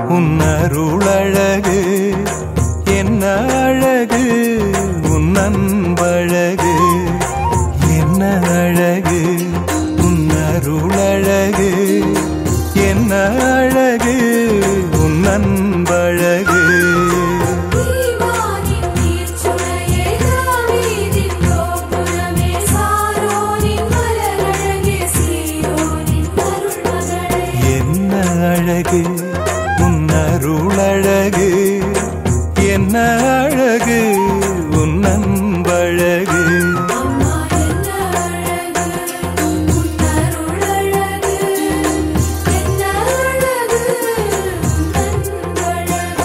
உன் அருளழகு என்ன அழகு உன் அன்பழகு என்ன அழகு உன் அருளழகு என்ன அழகு உன் அன்பழகு தீவானின் நீர்ச்சுனையே தாவீதின் கோபுரமே சாரோனின் மலரழகே சீயோனின் அருள்மகளே என்ன அழகு உன் அருளழகு என்ன அழகு உன் அன்பழகு அம்மா என்ன அழகு உன் அருளழகு என்ன அழகு உன் அன்பழகு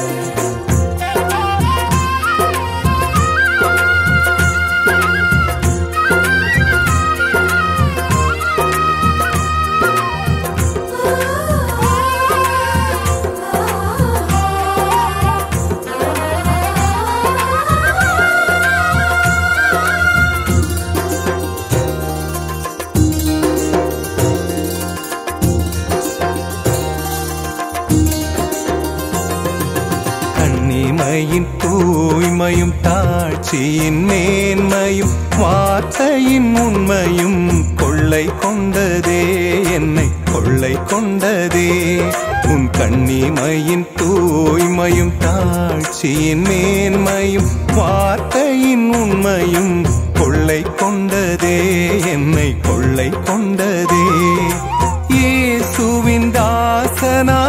கண்ணிமையின் தூய்மையும் தாட்சியின் மேன்மையும் வார்த்தையின் உண்மையும் கொள்ளை கொண்டதே என்னை கொள்ளை கொண்டதே உன் கண்ணிமையின் தூய்மையும் தாட்சியின் மேன்மையும் வார்த்தையின் உண்மையும் கொள்ளை கொண்டதே என்னை கொள்ளை கொண்டதே இயேசுவின் தாசனா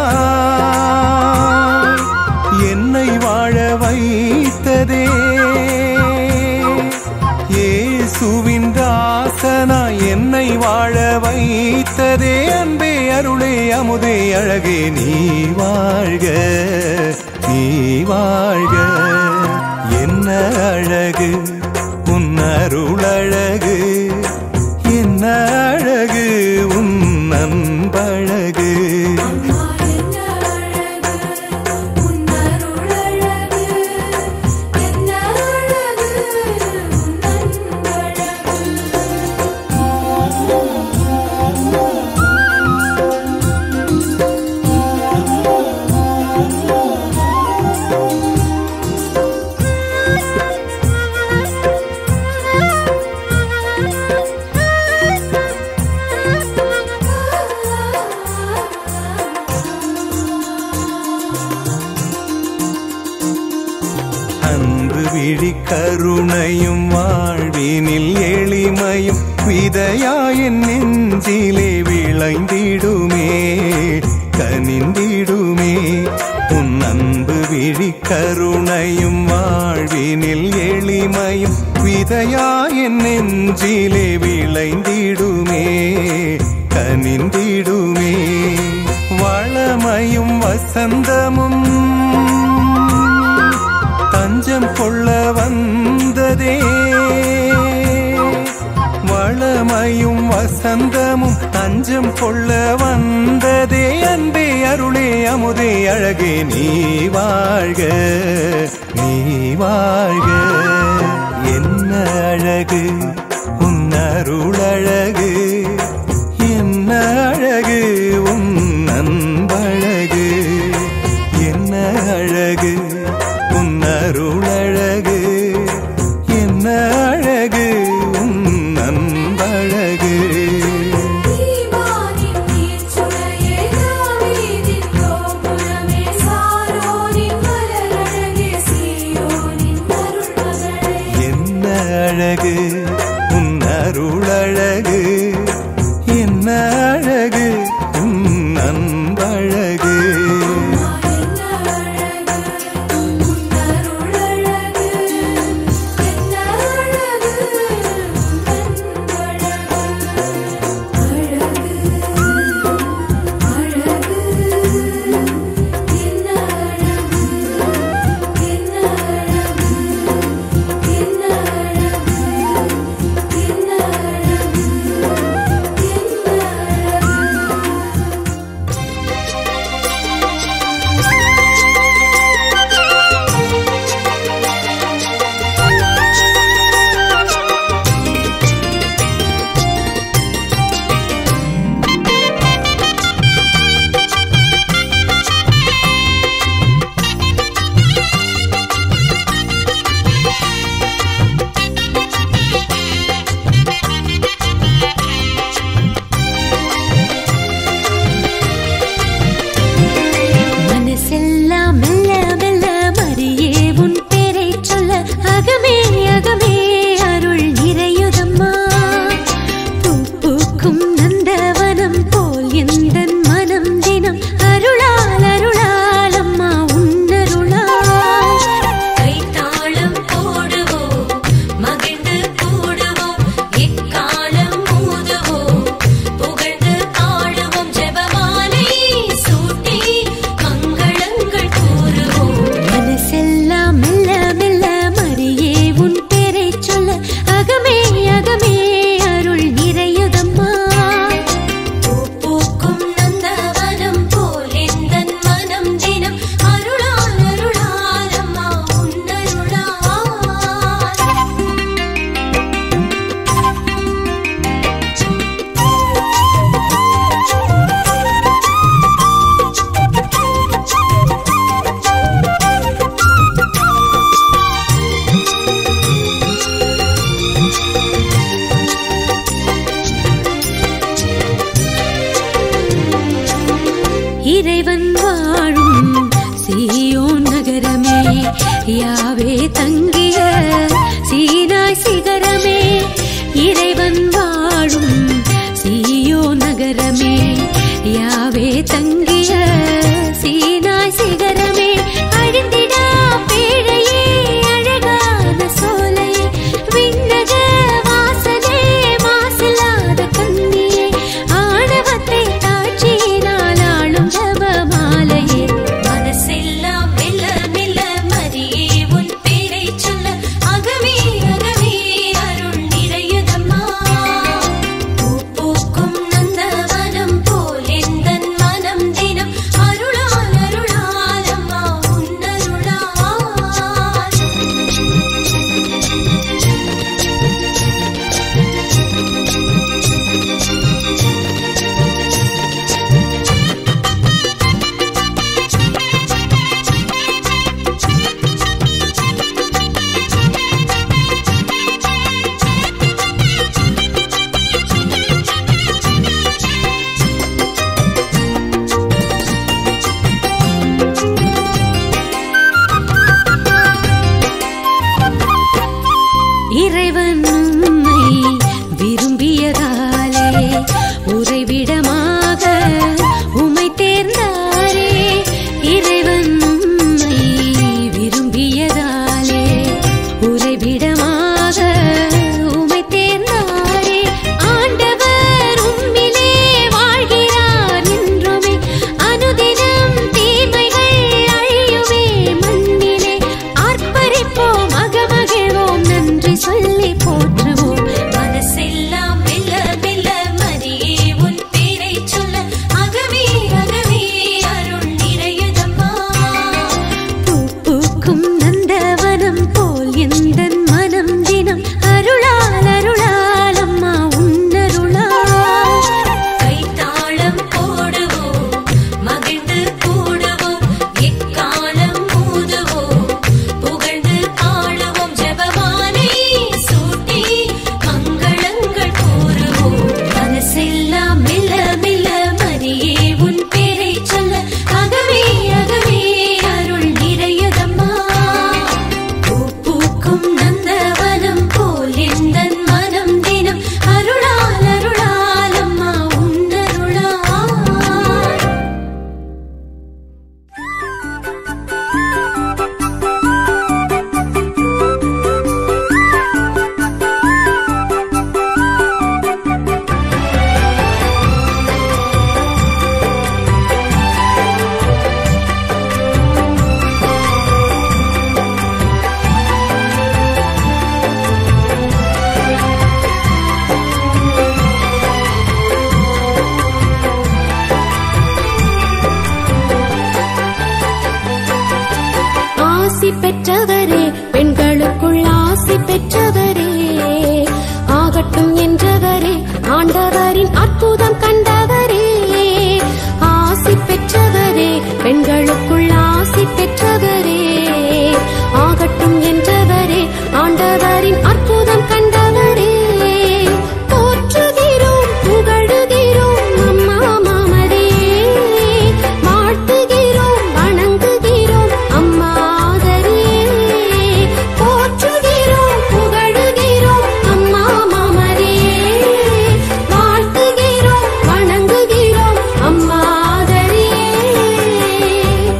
என்னை வாழ வைத்ததே இயேசுவின் தாசனா என்னை வாழ வைத்ததே அன்பே அருளே அமுதே அழகே நீ வாழ்க நீ வாழ்க என்ன அழகு உன் அருளழகு என்ன அழகு உன் அன்பழகு அம்மா என்ன அழகு உன் அருளழகு என்ன அழகு உன் அன்பழகு அன்பு விழி கருணையும் வாழ்வினில் எளிமையும் விதையாயின் நெஞ்சிலே விளைந்திடுமே கனிந்திடுமே உன் அன்பு விழி கருணையும் வாழ்வினில் எளிமையும் விதையாயின் நெஞ்சிலே விளைந்திடுமே கனிந்திடுமே வளமையும் வசந்தமும் தஞ்சம் கொள்ள வந்ததே வளமையும் வசந்தமும் தஞ்சம் கொள்ள வந்ததே அன்பே அருளே அமுதே அழகே நீ வாழ்க நீ வாழ்க என்ன அழகு உன் அருளழகு என்ன அழகு உன் அன்பழகு என்ன அழகு உன் அருளழகு என்ன அழகு உன் அன்பழகு தீவானின் நீர்ச்சுனையே தாவீதின் கோபுரமே சாரோனின் மலரழகே சீயோனின் அருள்மகளே என்ன அழகு உன் அருளழகு ஆசி பெற்றவரே பெண்களுக்குள் ஆசி பெற்றவரே ஆகட்டும் என்றவரே ஆண்டவரின் அற்புதம் கண்டவரே ஆசி பெற்றவரே பெண்களுக்குள் ஆசி பெற்றவரே ஆகட்டும் என்றவரே ஆண்டவரின் அற்புதம் கண்டவரே போற்றுகிறோம் புகழுகிறோம் அம்மா மாமரே வாழ்த்துகிறோம் வணங்குகிறோம் அம்மாதரே போற்றுகிறோம் புகழுகிறோம் அம்மா மாமரே வாழ்த்துகிறோம் வணங்குகிறோம் அம்மாதரே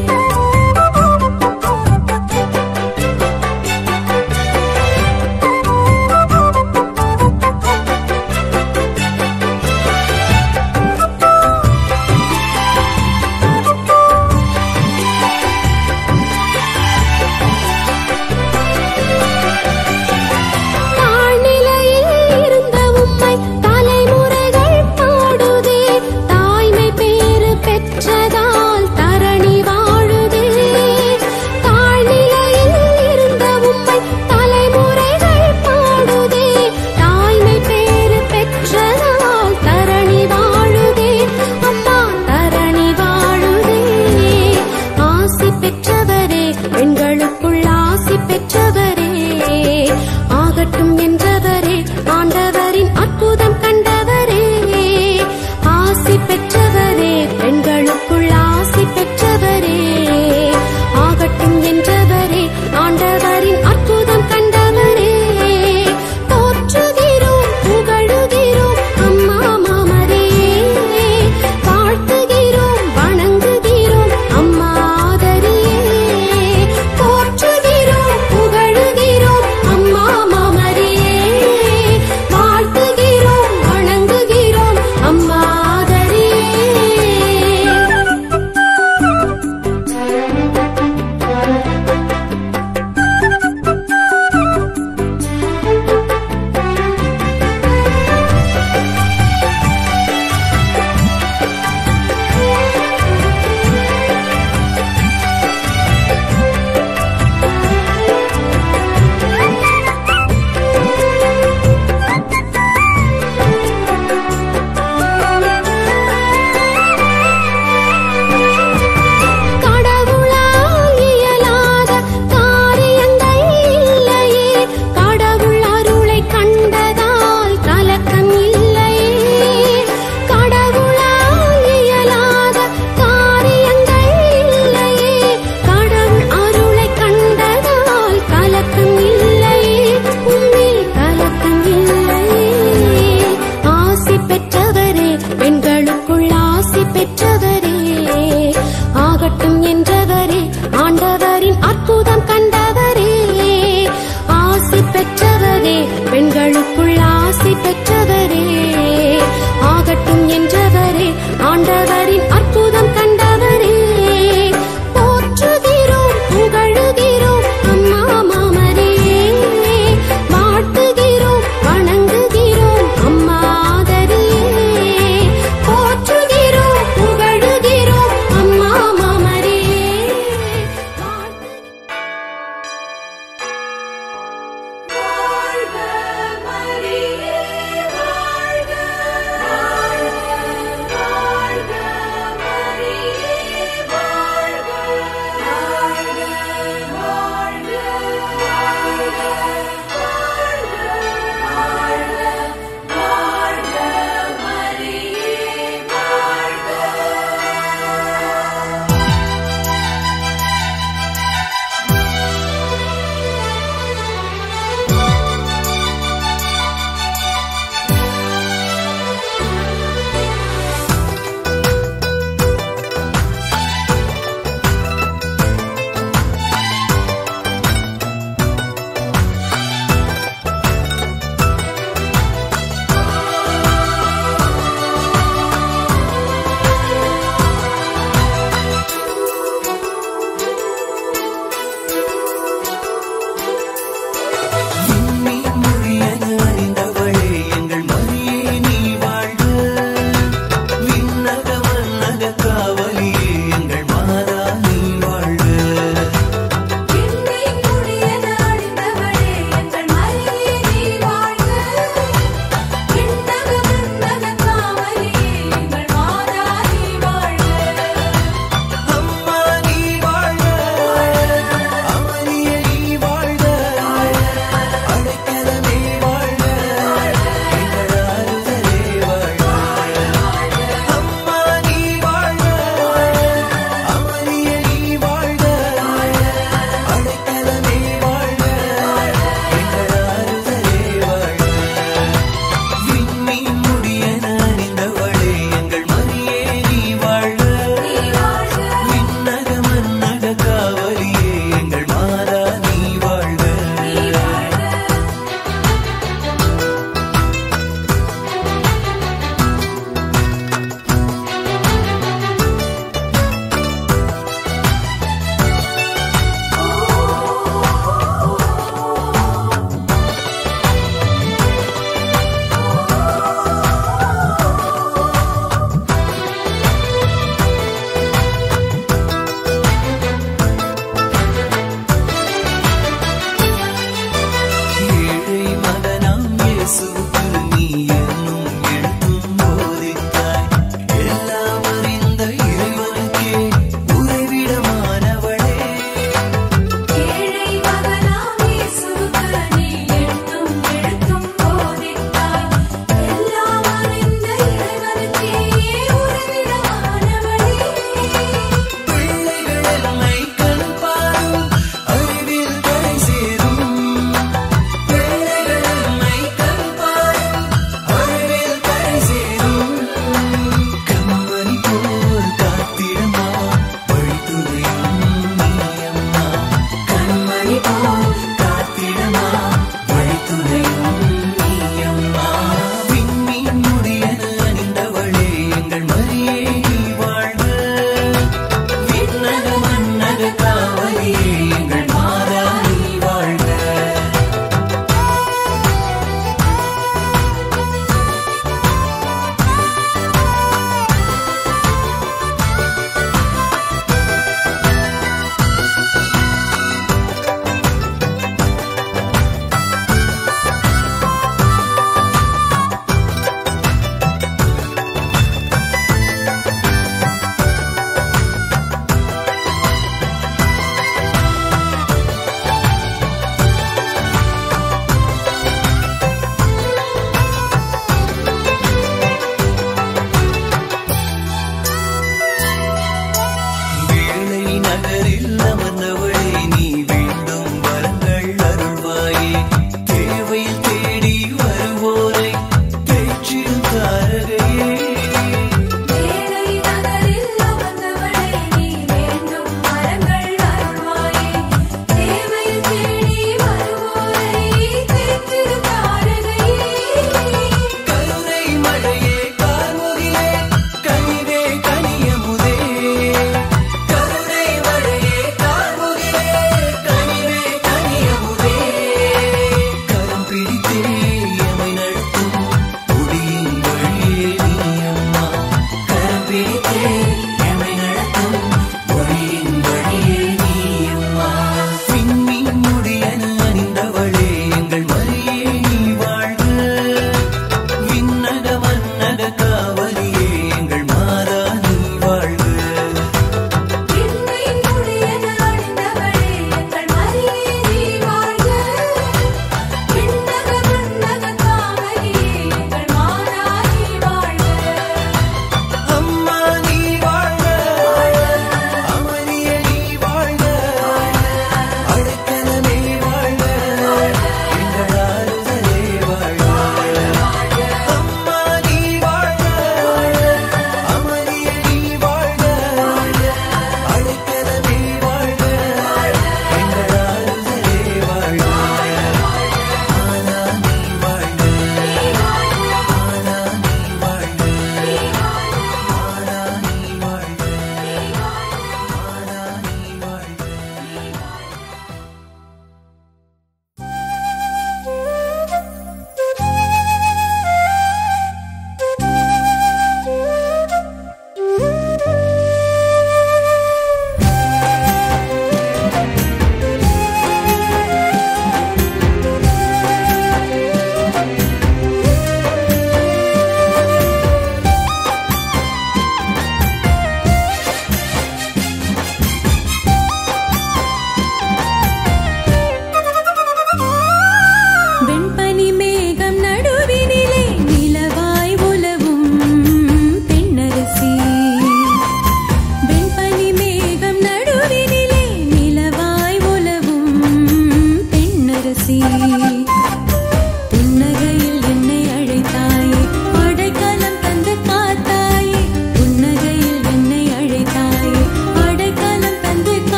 கண்ட காவலியே எங்கள் மாதா நீ வாழ்க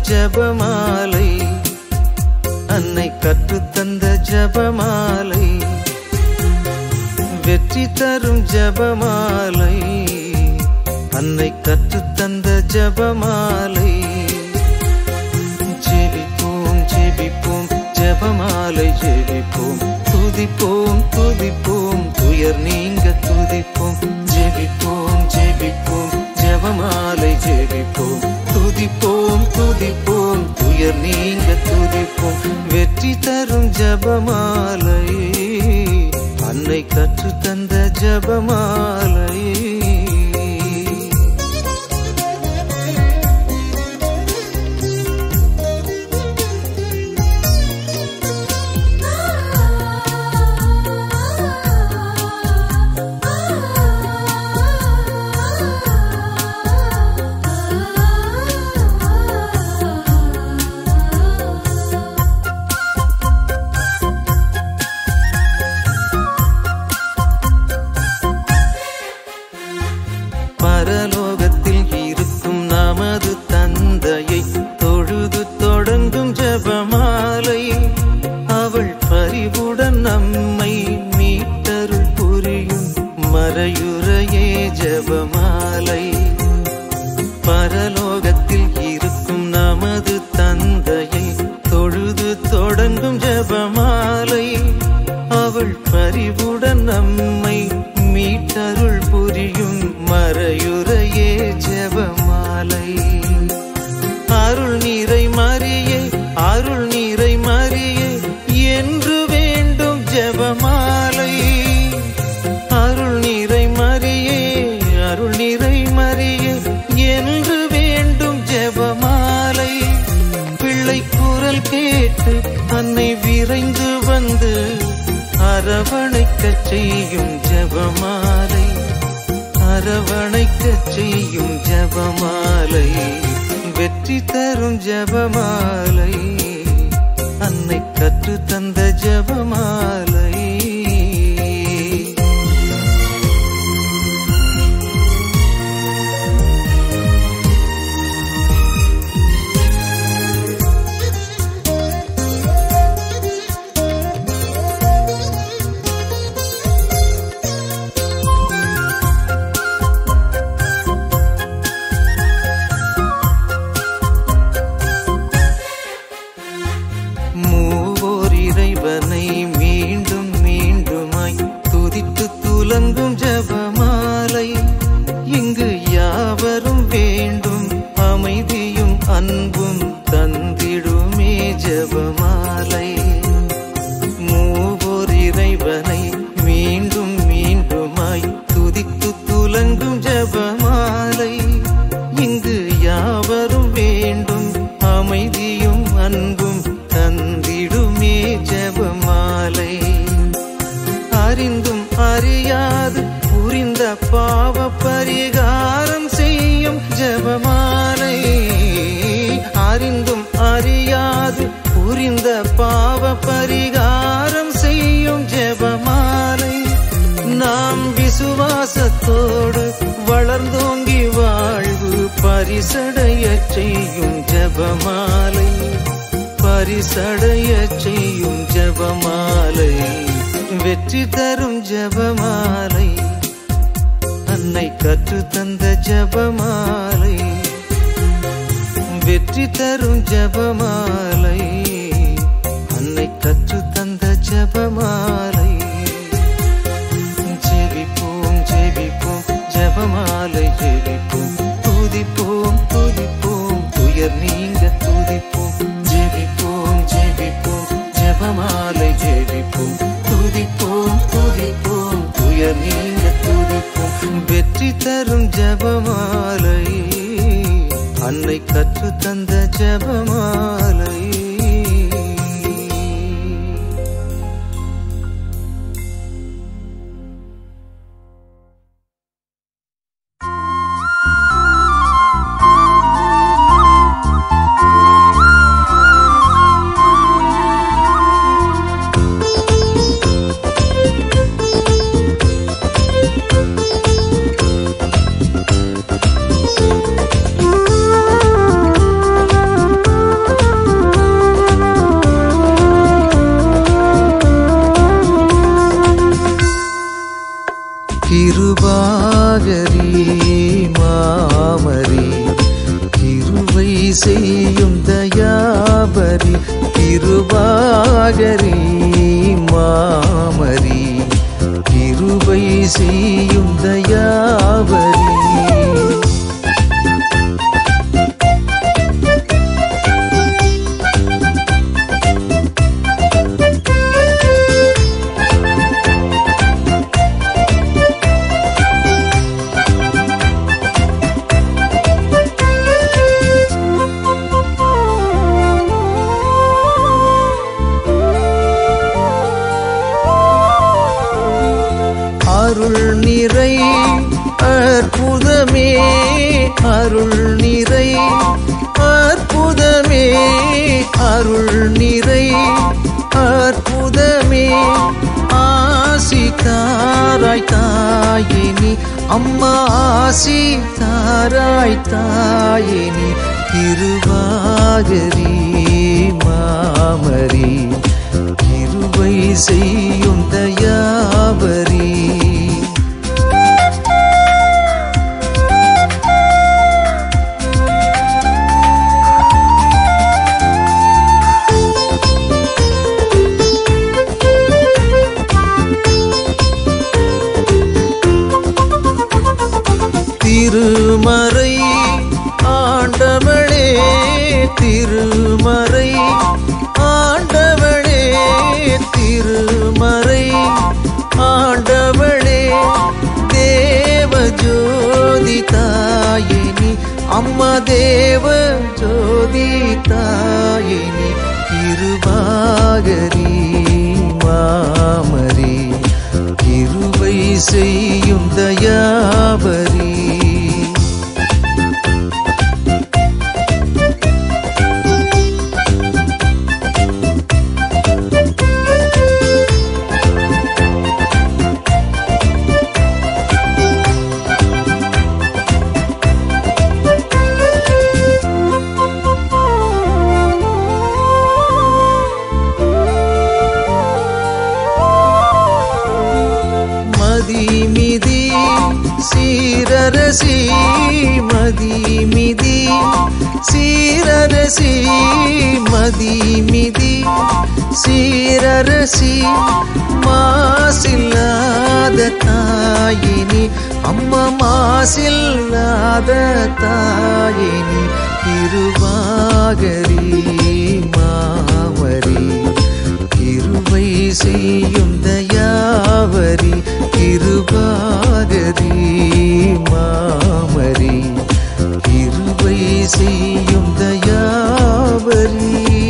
ஜபமாலை அன்னை கற்றுத்தந்த ஜபமாலை வெற்றி தரும் ஜபமாலை அன்னை கற்றுத்தந்த ஜபமாலை ஜெபிப்போம் ஜெபிப்போம் ஜெபமாலை ஜெபிப்போம் துதிப்போம் துதிப்போம் துயர் நீங்க துதிப்போம் ஜெபிப்போம் ஜெபிப்போம் ஜெபமாலை ஜெபிப்போம் துதிப்போம் துதிப்போம் துயர் நீங்க துதிப்போம் வெற்றி தரும் ஜபமாலை அன்னை கற்று தந்த ஜபமாலை பரலோகத்தில் இருக்கும் நமது தந்தையை தொழுது தொடங்கும் ஜபமாலை அவள் பரிவுடன் நம்மை மீட்டருள் புரியும் மறையுறையே ஜபமாலை பரலோகத்தில் இருக்கும் நமது தந்தையை தொழுது தொடங்கும் ஜபமாலை அவள் பரிவுடன் நம்மை மீட்டருள் புரியும் மறையுறையே ஜபமாலை அருள் நீரை மறியே அருள் நீரை மறியே என்று வேண்டும் ஜபமாலை அருள் நீரை மறியே அருள் நீரை மறியே என்று வேண்டும் ஜெபமாலை பிள்ளை குரல் கேட்டு அன்னை விரைந்து வந்து அரவணைக்கச் செய்யும் ஜெபமாலை அரவணைக்கச் செய்யும் ஜெபமாலை வெற்றி தரும் ஜெபமாலை அன்னை கற்று தந்த ஜெபமாலை மூவோர் இறைவனை மீண்டும் மீண்டுமாய் துதித்து துலங்கும் ஜபமாலை இங்கு யாவரும் வேண்டும் அமைதியும் அன்பும் தந்திடுமே ஜபமாலை மூவோர் இறைவனை மீண்டும் மீண்டுமாய் துதித்து துலங்கும் ஜபமாலை இங்கு யாவரும் வேண்டும் அமைதியும் அன்பும் தந்திடுமே ஜபமாலை அறிந்தும் அறியாது புரிந்த பாவ பரிகாரம் செய்யும் ஜபமாலை அறிந்தும் அறியாது புரிந்த பாவ பரிகாரம் செய்யும் ஜெபமாலை நாம் விசுவாசத்தோடு வளர்ந்தோங்கி வாழ்வு பரிசடைய செய்யும் ஜெபமாலை பரிசடைய செய்யும் ஜெபமாலை வெற்றி தரும் ஜெபமாலை அன்னை கற்று தந்த ஜெபமாலை வெற்றி தரும் ஜெபமாலை அன்னை கற்று தந்த ஜெபமாலை ஜெபிப்போம் ஜெபிப்போம் ஜெபமாலை ஜெபிப்போம் துதிப்போம் துதிப்போம் துயர் நீங்க துதிப்போம் ஜெபிப்போம் ஜெபிப்போம் ஜெபமாலை ஜெபிப்போம் துதிப்போம் துதிப்போம் துயர் நீங்க துதிப்போம் வெற்றி தரும் ஜெபமாலை அன்னை கற்று தந்த ஜெபமாலை ஆ மாமரி கிருபாகரி மாமரி கிருபை செய்யும் தயாவரி அருள் நிறை அற்புதமே அருள் நிறை அற்புதமே அருள் நிறை அற்புதமே ஆசி தாராய் தாயினி அம்மா ஆசி தாராய் தாயினி திருவாகரி மாமரி கிருபை செய்யும் தயாவரி திருமறை ஆண்டவளே திருமறை ஆண்டவளே திருமறை ஆண்டவளே தேவ ஜோதி தாயினி அம்மா தேவ ஜோதி தாயினி திருவாகரி மாமரி கிருபை செய்யும் தயாவரி மதிமிதி சீரரசி மதிமிதி சீரரசி மதிமிதி சீரரசி மாசில்லாத தாயினி அம்மா மாசில்லாத தாயினி திருவாகரி மாமரி கிருபை செய்யும் தயாவரி கிருபாகரி மாமரி கிருபை செய்யும் தயாவரி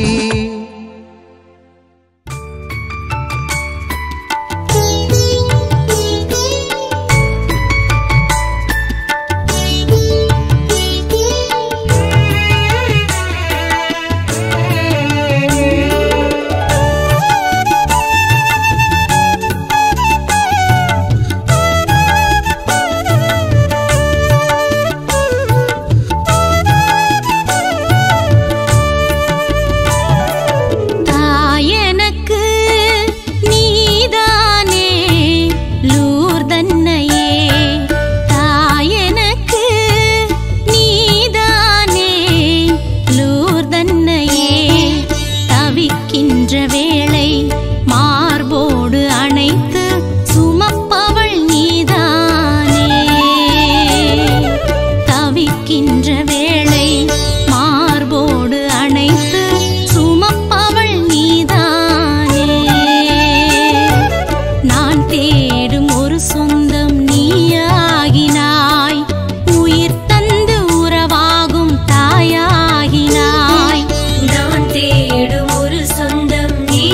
தாயனக்கு நீதானே லூர்தன்னையே தாயனக்கு நீதானே லூர்தன்னையே தவிக்கின்ற வேளை மார்போடு அணைத்து சுமப்பவள் நீதானே தவிக்கின்ற வேளை மார்போடு அணைத்து சுமப்பவள் நீதானே நான் தேடும் ஒரு சொந்தம் நீயாகினாய் உயிர் தந்து உறவாகும் தாயாகினாய் நான் தேடும் ஒரு சொந்தம் நீ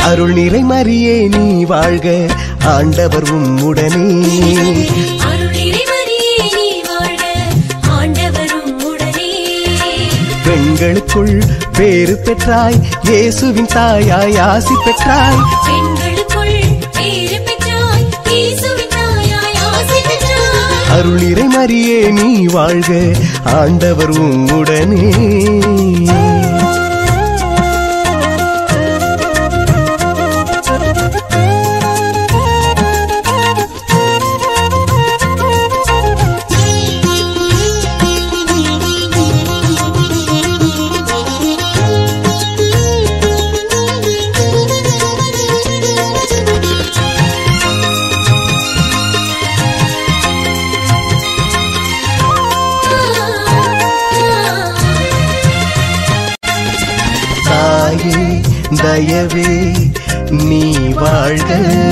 அருள் நிறை மரியே நீ வாழ்க ஆண்டவர் உம்முடனே அருள் இறைவரியே நீ வாழ்க ஆண்டவரும் உடனே பெண்களுக்குள் பேறு பெற்றாய் இயேசுவின் தாயாய் ஆசி பெற்றாய் பெண்களுக்குள் பேறு பெற்றாய் இயேசுவின் தாயாய் ஆசி பெற்றாய் அருள் நிறை மரியே நீ வாழ்க ஆண்டவர் உம்முடனே தாயே தயவே நீ வாழ்க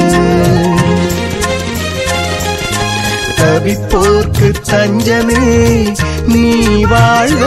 தவிப்போர்க்கு தஞ்சமே நீ வாழ்க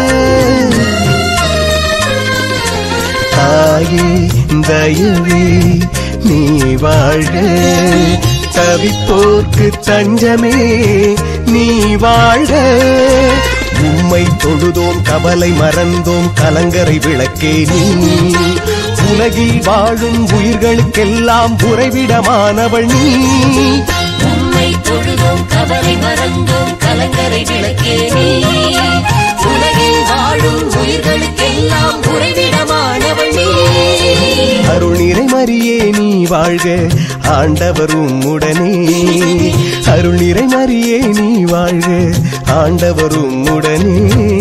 தாயே தயவே நீ வாழ்க தவிப்போர்க்கு தஞ்சமே நீ வாழ்க உம்மை தொழுதோம் கவலை மறந்தோம் கலங்கரை விளக்கே நீ உலகில் வாழும் உயிர்களுக்கெல்லாம் உறைவிடமானவள் நீ உம்மை தொழுதோம் கவலை மறந்தோம் கலங்கரை விளக்கே நீ உலகில் வாழும் உயிர்களுக்கெல்லாம் உறைவிடமானவள் நீ அருள் நிறை மரியே நீ வாழ்க ஆண்டவர் உம்முடனே அருள் நிறை மரியே நீ வாழ்க ஆண்டவர் உம்முடனே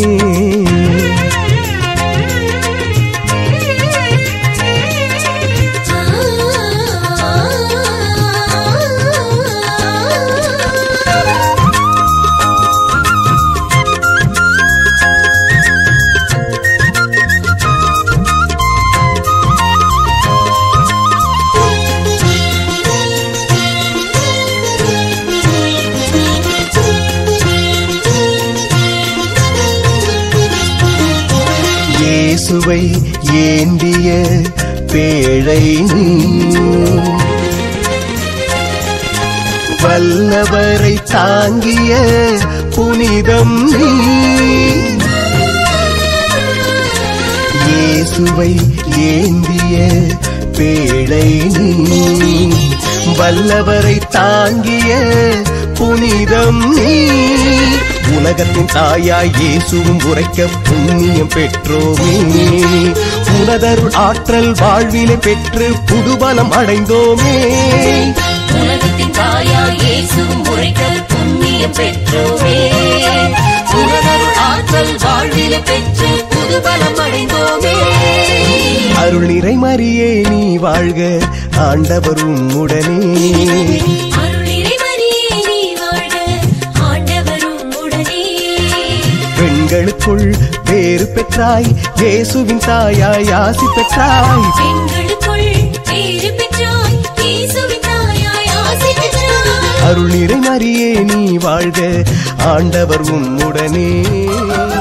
இயேசுவை ஏந்திய பேழை நீ வல்லவரை தாங்கிய புனிதம் நீ இயேசுவை ஏந்திய பேழை நீ வல்லவரை தாங்கிய புனிதம் நீ உலகத்தின் தாயாய் இயேசுவும் உரைக்க புண்ணியம் பெற்றோமே உனதருள் ஆற்றல் வாழ்விலை பெற்று புதுபலம் அடைந்தோமே உலகத்தின் தாயாய் இயேசுவும் உரைக்க புண்ணியம் பெற்றோமே உலகருள் ஆற்றல் வாழ்வில பெற்று புதுபலம் அடைந்தோமே அருள் நிறை மரியே நீ வாழ்க ஆண்டவர் உம்முடனே அருள் இறைவரியே நீ வாழ்க ஆண்டவரும் உடனே பெண்களுக்குள் பேறு பெற்றாய் இயேசுவின் தாயாய் ஆசி பெற்றாய் பெண்களுக்குள் பேறு பெற்றாய் இயேசுவின் தாயாய் ஆசி பெற்றாய் அருள் நிறை மரியே நீ வாழ்க ஆண்டவர் உம்முடனே